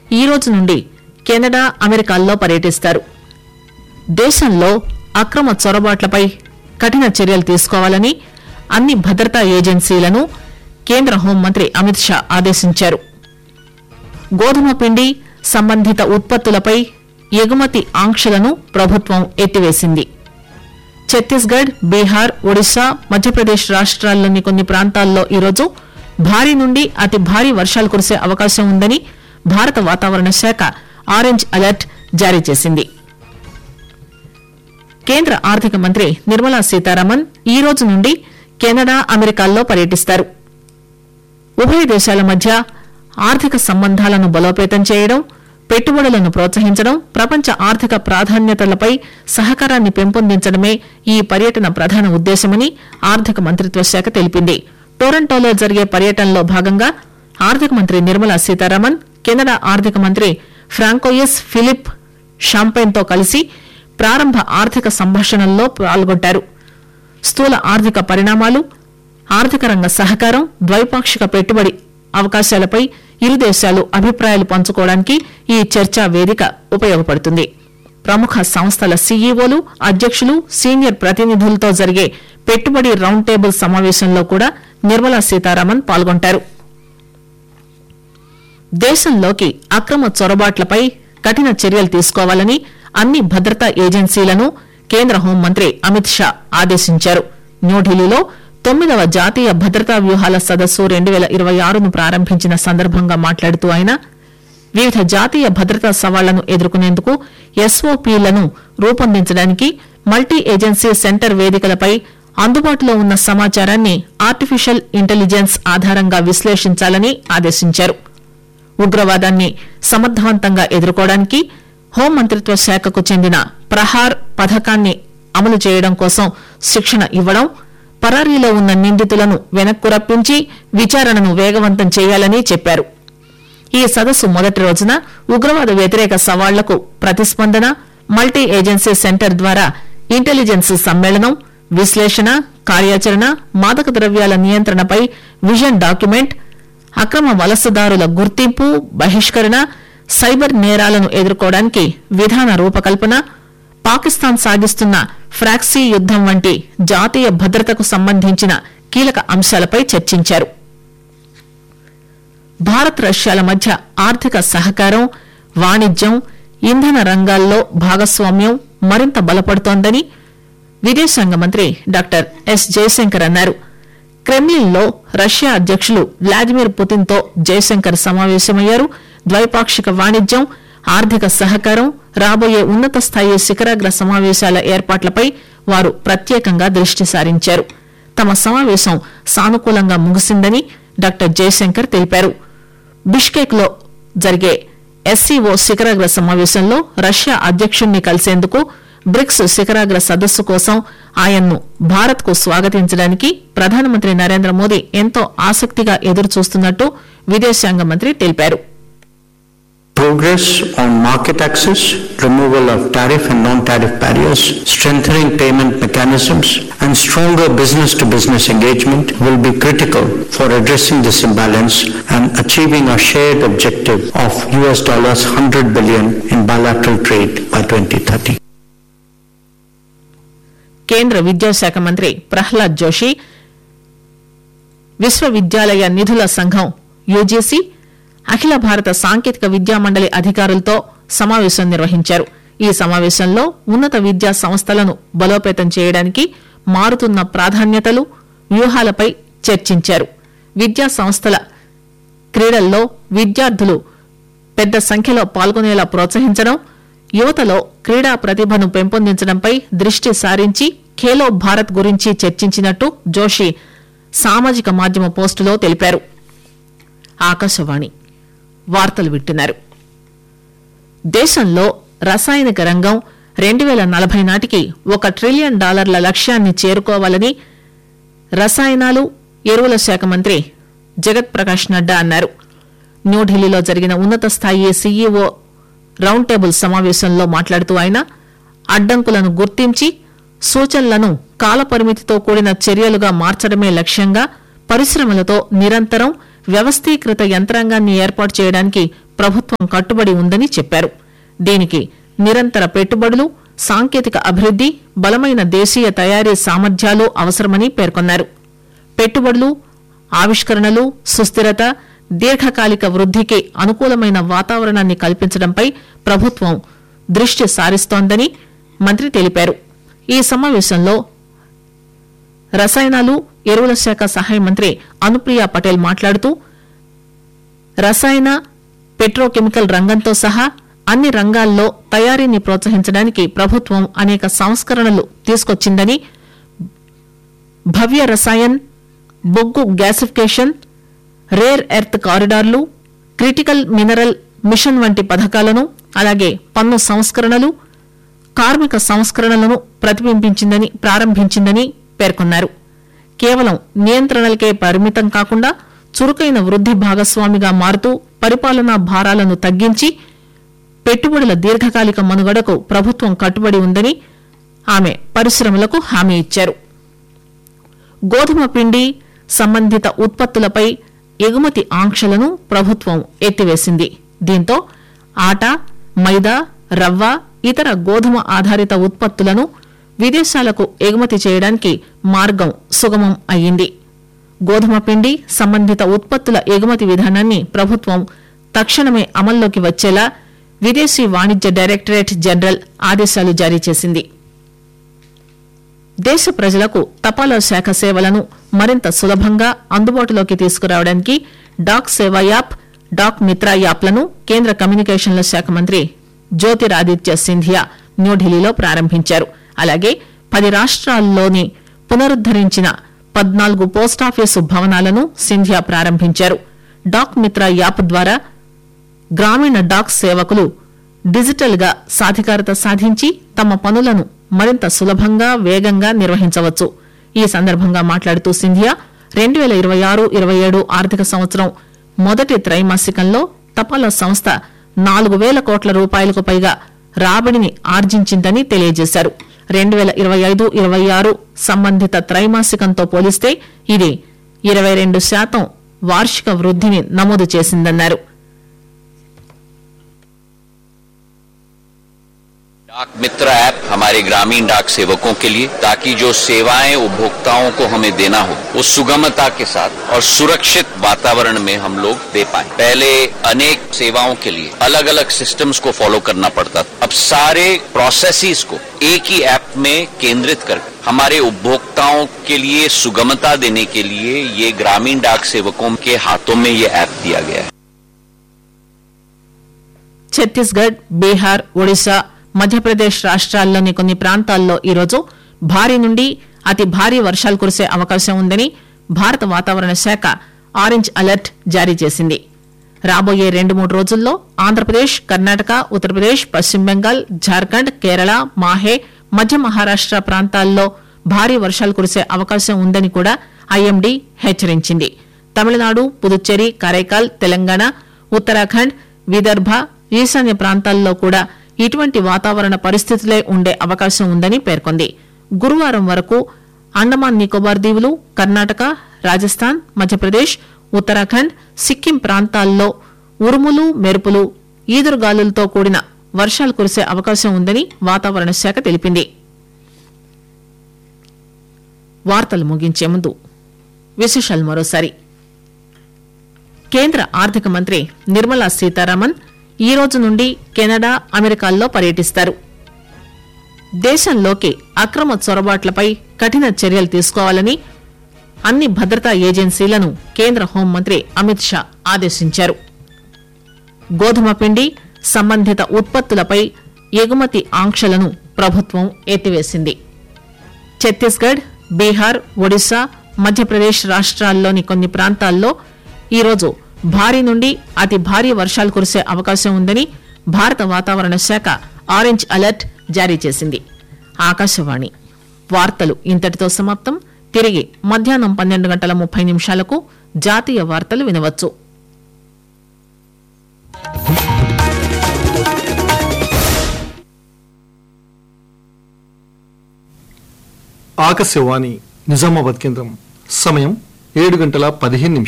ఈ రోజు నుండి కెనడా అమెరికాల్లో పర్యటిస్తారు దేశంలో అక్రమ చొరబాట్లపై కఠిన చర్యలు తీసుకోవాలని అన్ని భద్రతా ఏజెన్సీలను కేంద్ర హోంమంత్రి అమిత్ షా ఆదేశించారు గోధుమ పిండి సంబంధిత ఉత్పత్తులపై ఎగుమతి ఆంక్షలను ప్రభుత్వం ఎత్తివేసింది ఛత్తీస్గఢ్ బీహార్ ఒడిశా మధ్యప్రదేశ్ రాష్ట్రాల్లోని కొన్ని ప్రాంతాల్లో ఈరోజు భారీ నుండి అతి భారీ వర్షాలు కురిసే అవకాశం ఉందని భారత వాతావరణ శాఖ ఆరెంజ్ అలర్ట్ జారీ చేసింది కేంద్ర ఆర్థిక మంత్రి నిర్మలా సీతారామన్ ఈ రోజు నుండి కెనడా అమెరికాల్లో పర్యటిస్తారు ఉభయ దేశాల మధ్య ఆర్థిక సంబంధాలను బలోపేతం చేయడం పెట్టుబడులను ప్రోత్సహించడం ప్రపంచ ఆర్థిక ప్రాధాన్యతలపై సహకారాన్ని పెంపొందించడమే ఈ పర్యటన ప్రధాన ఉద్దేశమని ఆర్థిక మంత్రిత్వ శాఖ తెలిపింది టొరంటోలో జరిగే పర్యటనలో భాగంగా ఆర్థిక మంత్రి నిర్మలా సీతారామన్ కెనడా ఆర్థిక మంత్రి ఫ్రాంకోయిస్ ఫిలిప్ షాంపైన్ తో కలిసి ప్రారంభ ఆర్థిక సంభాషణల్లో పాల్గొంటారు స్థూల ఆర్థిక పరిణామాలు ఆర్థిక రంగ సహకారం ద్వైపాక్షిక పెట్టుబడి అవకాశాలపై ఇరు దేశాలు అభిప్రాయాలు పంచుకోవడానికి ఈ చర్చా వేదిక ఉపయోగపడుతుంది ప్రముఖ సంస్థల సీఈఓలు అధ్యక్షులు సీనియర్ ప్రతినిధులతో జరిగే పెట్టుబడి రౌండ్ టేబుల్ సమావేశంలో కూడా నిర్మలా సీతారామన్ పాల్గొంటారు దేశంలోకి అక్రమ చొరబాట్లపై కఠిన చర్యలు తీసుకోవాలని అన్ని భద్రతా ఏజెన్సీలను కేంద్ర హోంమంత్రి అమిత్ షా ఆదేశించారు న్యూఢిల్లీలో తొమ్మిదవ జాతీయ భద్రతా వ్యూహాల సదస్సు రెండు పేల ఇరవై ఆరును ప్రారంభించిన సందర్భంగా మాట్లాడుతూ ఆయన వివిధ జాతీయ భద్రతా సవాళ్లను ఎదుర్కొనేందుకు ఎస్ఓపీలను రూపొందించడానికి మల్టీ ఏజెన్సీ సెంటర్ వేదికలపై అందుబాటులో ఉన్న సమాచారాన్ని ఆర్టిఫిషియల్ ఇంటెలిజెన్స్ ఆధారంగా విశ్లేషించాలని ఆదేశించారు ఉగ్రవాదాన్ని సమర్థవంతంగా ఎదుర్కోవడానికి హోంమంత్రిత్వ శాఖకు చెందిన ప్రహార్ పథకాన్ని అమలు చేయడం కోసం శిక్షణ ఇవ్వడం పరారీలో ఉన్న నిందితులను వెనక్కు రప్పించి విచారణను వేగవంతం చేయాలని చెప్పారు ఈ సదస్సు మొదటి రోజున ఉగ్రవాద వ్యతిరేక సవాళ్లకు ప్రతిస్పందన మల్టీ ఏజెన్సీ సెంటర్ ద్వారా ఇంటెలిజెన్స్ సమ్మేళనం విశ్లేషణ కార్యాచరణ మాదక ద్రవ్యాల నియంత్రణపై విజన్ డాక్యుమెంట్ అక్రమ వలసదారుల గుర్తింపు బహిష్కరణ సైబర్ నేరాలను ఎదుర్కోవడానికి విధాన రూపకల్పన పాకిస్తాన్ సాగిస్తున్న ఫ్రాక్సీ యుద్దం వంటి జాతీయ భద్రతకు సంబంధించిన కీలక అంశాలపై చర్చించారు భారత్ రష్యాల మధ్య ఆర్థిక సహకారం వాణిజ్యం ఇంధన రంగాల్లో భాగస్వామ్యం మరింత బలపడుతోందని విదేశాంగ మంత్రి డాక్టర్ ఎస్ జయశంకర్ అన్నారు క్రెమ్లిన్లో రష్యా అధ్యక్షులు వ్లాదిమిర్ పుతిన్ తో జయశంకర్ సమావేశమయ్యారు ద్వైపాక్షిక వాణిజ్యం ఆర్థిక సహకారం రాబోయే ఉన్నత స్థాయి శిఖరాగ్ర సమావేశాల ఏర్పాట్లపై వారు ప్రత్యేకంగా దృష్టి సారించారు తమ సమావేశం సానుకూలంగా ముగిసిందని డాక్టర్ జయశంకర్ తెలిపారు బిష్కేక్ లో జరిగే ఎస్సీఓ శిఖరాగ్ర సమావేశంలో రష్యా అధ్యక్షుణ్ణి కలిసేందుకు బ్రిక్స్ శిఖరాగ్ర సదస్సు కోసం ఆయన్ను భారత్ కు స్వాగతించడానికి ప్రధానమంత్రి నరేంద్ర మోదీ ఎంతో ఆసక్తిగా ఎదురుచూస్తున్నట్టు విదేశాంగ మంత్రి తెలిపారు Progress on market access, removal of tariff and non-tariff barriers, strengthening payment mechanisms, and stronger business-to-business engagement will be critical for addressing this imbalance and achieving our shared objective of US dollars 100 billion in bilateral trade by 2030. కేంద్ర విద్యాశాఖ మంత్రి ప్రహ్లాద్ జోషి విశ్వవిద్యాలయ నిధుల సంఘం UGC అఖిల భారత సాంకేతిక విద్యా మండలి అధికారులతో సమావేశం నిర్వహించారు ఈ సమావేశంలో ఉన్నత విద్యా సంస్థలను బలోపేతం చేయడానికి మారుతున్న ప్రాధాన్యతలు వ్యూహాలపై చర్చించారు విద్యా సంస్థల క్రీడల్లో విద్యార్థులు పెద్ద సంఖ్యలో పాల్గొనేలా ప్రోత్సహించడం యువతలో క్రీడా ప్రతిభను పెంపొందించడంపై దృష్టి సారించి ఖేలో భారత్ గురించి చర్చించినట్టు జోషి సామాజిక మాధ్యమ పోస్టులో తెలిపారు ఆకాశవాణి వార్తలు వింటున్నారు దేశంలో రసాయనిక రంగం రెండు వేల నలభై నాటికి ఒక ట్రిలియన్ డాలర్ల లక్ష్యాన్ని చేరుకోవాలని రసాయనాలు ఎరువుల శాఖ మంత్రి జగత్ ప్రకాష్ నడ్డా అన్నారు న్యూఢిల్లీలో జరిగిన ఉన్నత స్థాయి సీఈఓ రౌండ్ టేబుల్ సమావేశంలో మాట్లాడుతూ ఆయన అడ్డంకులను గుర్తించి సూచనలను కాలపరిమితితో కూడిన చర్యలుగా మార్చడమే లక్ష్యంగా పరిశ్రమలతో నిరంతరం వ్యవస్థీకృత యంత్రాంగాన్ని ఏర్పాటు చేయడానికి ప్రభుత్వం కట్టుబడి ఉందని చెప్పారు దీనికి నిరంతర పెట్టుబడులు సాంకేతిక అభివృద్ది బలమైన దేశీయ తయారీ సామర్థ్యాలు అవసరమని పేర్కొన్నారు పెట్టుబడులు ఆవిష్కరణలు సుస్థిరత దీర్ఘకాలిక వృద్దికి అనుకూలమైన వాతావరణాన్ని కల్పించడంపై ప్రభుత్వం దృష్టి సారిస్తోందని మంత్రి తెలిపారు ఈ సమావేశంలో రసాయనాలు ఎరువుల శాఖ సహాయ మంత్రి అనుప్రియ పటేల్ మాట్లాడుతూ రసాయన పెట్రోకెమికల్ రంగంతో సహా అన్ని రంగాల్లో తయారీని ప్రోత్సహించడానికి ప్రభుత్వం అనేక సంస్కరణలు తీసుకొచ్చిందని భవ్య రసాయన్ బొగ్గు గ్యాసిఫికేషన్ రేర్ ఎర్త్ కారిడార్లు క్రిటికల్ మినరల్ మిషన్ వంటి పథకాలను అలాగే పన్ను సంస్కరణలు కార్మిక సంస్కరణలను ప్రతిబింబించిందని ప్రారంభించిందని పేర్కొన్నారు కేవలం నియంత్రణలకే పరిమితం కాకుండా చురుకైన వృద్ది భాగస్వామిగా మారుతూ పరిపాలనా భారాలను తగ్గించి పెట్టుబడుల దీర్ఘకాలిక మనుగడకు ప్రభుత్వం కట్టుబడి ఉందని ఆమె పరిశ్రమలకు హామీ ఇచ్చారు గోధుమ పిండి సంబంధిత ఉత్పత్తులపై ఎగుమతి ఆంక్షలను ప్రభుత్వం ఎత్తివేసింది దీంతో ఆట మైదా రవ్వ ఇతర గోధుమ ఆధారిత ఉత్పత్తులను విదేశాలకు ఎగుమతి చేయడానికి మార్గం సుగమం అయ్యింది గోధుమ పిండి సంబంధిత ఉత్పత్తుల ఎగుమతి విధానాన్ని ప్రభుత్వం తక్షణమే అమల్లోకి వచ్చేలా విదేశీ వాణిజ్య డైరెక్టరేట్ జనరల్ ఆదేశాలు జారీ చేసింది దేశ ప్రజలకు తపాలా శాఖ సేవలను మరింత సులభంగా అందుబాటులోకి తీసుకురావడానికి డాక్ సేవా యాప్ డాక్ మిత్ర యాప్లను కేంద్ర కమ్యూనికేషన్ల శాఖ మంత్రి జ్యోతిరాదిత్య సింధియా న్యూఢిల్లీలో ప్రారంభించారు అలాగే పది రాష్ట్రాల్లోని పునరుద్దరించిన పద్నాలుగు పోస్టాఫీసు భవనాలను సింధియా ప్రారంభించారు డాక్ మిత్ర యాప్ ద్వారా గ్రామీణ డాక్ సేవకులు డిజిటల్ గా సాధికారత సాధించి తమ పనులను మరింత సులభంగా వేగంగా నిర్వహించవచ్చు ఈ సందర్భంగా మాట్లాడుతూ సింధియా రెండు పేల ఇరవై ఆరు ఇరవై ఏడు ఆర్థిక సంవత్సరం మొదటి త్రైమాసికంలో తపాలా సంస్థ నాలుగు వేల కోట్ల రూపాయలకు పైగా రాబడిని ఆర్జించిందని తెలియజేశారు రెండు పేల ఇరవై ఐదు ఇరవై ఆరు సంబంధిత త్రైమాసికంతో పోలిస్తే ఇది ఇరవై రెండు శాతం వార్షిక వృద్ధిని నమోదు చేసిందన్నారు डाक मित्र ऐप हमारे ग्रामीण डाक सेवकों के लिए ताकि जो सेवाएं उपभोक्ताओं को हमें देना हो वो सुगमता के साथ और सुरक्षित वातावरण में हम लोग दे पाए पहले अनेक सेवाओं के लिए अलग अलग सिस्टम्स को फॉलो करना पड़ता था अब सारे प्रोसेसेस को एक ही ऐप में केंद्रित कर हमारे उपभोक्ताओं के लिए सुगमता देने के लिए ये ग्रामीण डाक सेवकों के हाथों में ये ऐप दिया गया है ఛత్తీస్గఢ్ బీహార్ ఒడిశా మధ్యప్రదేశ్ రాష్ట్రాల్లోని కొన్ని ప్రాంతాల్లో ఈరోజు భారీ నుండి అతి భారీ వర్షాలు కురిసే అవకాశం ఉందని భారత వాతావరణ శాఖ ఆరెంజ్ అలర్ట్ జారీ చేసింది రాబోయే రెండు మూడు రోజుల్లో ఆంధ్రప్రదేశ్ కర్ణాటక ఉత్తరప్రదేశ్ పశ్చిమ బెంగాల్ జార్ఖండ్ కేరళ మాహే మధ్య మహారాష్ట ప్రాంతాల్లో భారీ వర్షాలు కురిసే అవకాశం ఉందని కూడా ఐఎండీ హెచ్చరించింది తమిళనాడు పుదుచ్చేరి కరైకాల్ తెలంగాణ ఉత్తరాఖండ్ విదర్భ ఈశాన్య ప్రాంతాల్లో కూడా ఇటువంటి వాతావరణ పరిస్థితులే ఉండే అవకాశం ఉందని పేర్కొంది గురువారం వరకు అండమాన్ నికోబార్ దీవులు కర్ణాటక రాజస్థాన్ మధ్యప్రదేశ్ ఉత్తరాఖండ్ సిక్కిం ప్రాంతాల్లో ఉరుములు మెరుపులు ఈదురుగాలులతో కూడిన వర్షాలు కురిసే అవకాశం ఉందని వాతావరణ శాఖ తెలిపింది వార్తలు ముగించే ముందు విశేషాలు మరోసారి కేంద్ర ఆర్థిక మంత్రి నిర్మలా సీతారామన్ ఈ రోజు నుండి కెనడా అమెరికాల్లో పర్యటిస్తారు దేశంలోకి అక్రమ చొరబాట్లపై కఠిన చర్యలు తీసుకోవాలని అన్ని భద్రతా ఏజెన్సీలను కేంద్ర హోంమంత్రి అమిత్ షా ఆదేశించారు గోధుమ పిండి సంబంధిత ఉత్పత్తులపై ఎగుమతి ఆంక్షలను ప్రభుత్వం ఎత్తివేసింది ఛత్తీస్గఢ్ బీహార్ ఒడిశా మధ్యప్రదేశ్ రాష్ట్రాల్లోని కొన్ని ప్రాంతాల్లో ఈరోజు భారీ నుండి అతి భారీ వర్షాలు కురిసే అవకాశం ఉందని భారత వాతావరణ శాఖ ఆరెంజ్ అలర్ట్ జారీ చేసింది ఆకాశవాణి వార్తలు ఇంతటితో సమాప్తం తిరిగి మధ్యాహ్నం పన్నెండు గంటల ముప్పై నిమిషాలకు జాతీయ వార్తలు వినవచ్చు ఆకాశవాణి నిజామాబాద్ కేంద్రం సమయం ఏడు గంటల పదిహేను నిమిషాలు